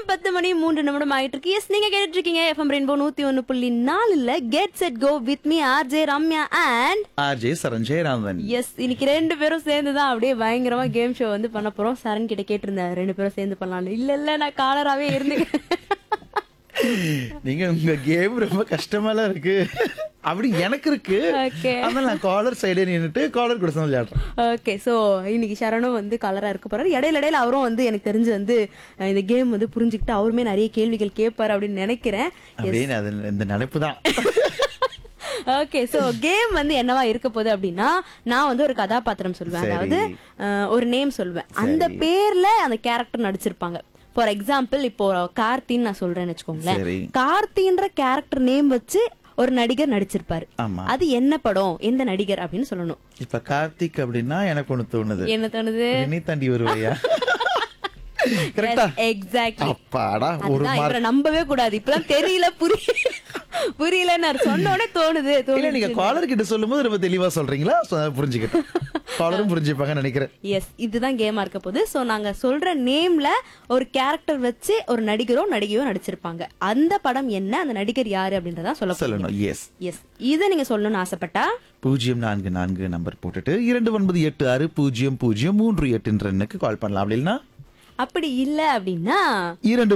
பத்து மணி மூன்று நிமிடம் ஆயிட்டு இருக்கு எஸ் நீங்க கேட்டுட்டு இருக்கீங்க எஃப்எம் ரெயின்போ நூத்தி ஒன்னு புள்ளி நாலுல get set go with me R J Ramya and RJ Saranjayaraman S இன்னைக்கு ரெண்டு பேரும் சேர்ந்து தான் அப்படியே பயங்கரமா கேம் ஷோ வந்து பண்ண போறோம் சரண் கிட்ட கேட்டிருந்தேன் ரெண்டு பேரும் சேர்ந்து பண்ணலாம்னு இல்ல இல்ல நான் காலராவே இருந்துக்கிறேன் நீங்க உங்க கேம் ரொம்ப கஷ்டமாலாம் இருக்கு அப்படி எனக்கு இருக்கு Okay. அதனால நான் காலர் சைடே நின்னுட்டு காலர் கூட சேர்ந்து விளையாடுறேன் ஓகே சோ இன்னைக்கு சரணும் வந்து கலரா இருக்க போறாரு இடையில இடையில அவரும் வந்து எனக்கு தெரிஞ்சு வந்து அஹ், இந்த கேம் வந்து புரிஞ்சுக்கிட்டு அவருமே நிறைய கேள்விகள் கேட்பாரு அப்படின்னு நினைக்கிறேன் அப்படின்னு அது இந்த நினைப்பு தான் ஓகே சோ கேம் வந்து என்னவா இருக்க போகுது அப்படின்னா நான் வந்து ஒரு கதாபாத்திரம் சொல்வேன் சரி. அதாவது அஹ், ஒரு நேம் சொல்வேன் அந்த பேர்ல அந்த கேரக்டர் நடிச்சிருப்பாங்க ஃபார் எக்ஸாம்பிள் இப்போ கார்த்தின்னு நான் சொல்றேன்னு வச்சுக்கோங்களேன் சரி. கார்த்தின்ற கேரக்டர் நேம் வச்சு ஒரு நடிகர் நடிச்சிருப்பாரு ஆமா அது என்ன படம் எந்த நடிகர் அப்படின்னு சொல்லணும் இப்ப கார்த்திக் அப்படின்னா எனக்கு ஒண்ணு தோணுது என்ன தோணுது நீ தாண்டி வருவாயா கரெக்டா எக்ஸாக்ட்லி அப்பாடா ஒரு அதுதான் மார்க் இவரை நம்பவே கூடாது இப்பதான் தெரியல புரிய புரியலன்னு சொன்ன உடனே தோணுது இல்ல தோணுது நீங்க காலர் கிட்ட சொல்லும்போது ரொம்ப தெளிவா சொல்றீங்களா So, அதை புரிஞ்சுக்கிட்டேன் காலரும் புரிஞ்சுப்பாங்கன்னு நினைக்கிறேன் எஸ் இதுதான் கேமா இருக்க போகுது சோ நாங்க சொல்ற நேம்ல ஒரு கேரக்டர் வச்சு ஒரு நடிகரோ நடிகையோ நடிச்சிருப்பாங்க அந்த படம் என்ன அந்த நடிகர் யாரு அப்படின்றத சொல்ல சொல்லணும் எஸ் எஸ் இதை நீங்க சொல்லணும்னு ஆசைப்பட்டா பூஜ்ஜியம் நான்கு நான்கு நம்பர் போட்டுட்டு இரண்டு ஒன்பது எட்டு ஆறு பூஜ்ஜியம் பூஜ்ஜியம் மூன்று எட்டுன்ற எண்ணுக்கு கால் பண்ணலாம் அப்படின்னா அப்படி இல்ல அப்படின்னா இரண்டு